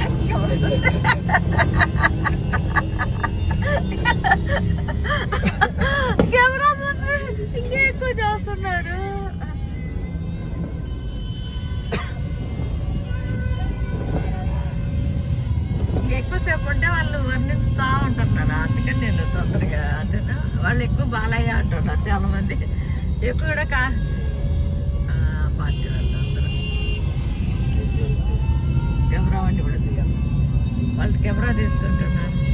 camera చూసి ఇంకా ఎక్కువ చేస్తున్నారు ఎక్కువసేపు ఉంటే వాళ్ళు వర్ణించుతా ఉంటున్నారు అందుకని నేను తొందరగా అంతేనా వాళ్ళు ఎక్కువ బాలయ్య అంటున్నారు చాలా మంది ఎక్కువ కూడా కా ఆ, పార్టీ వాళ్ళు అందరూ కెమెరా వాడిని కూడా తీయాలి వాళ్ళు కెమెరా తీసుకుంటున్నారు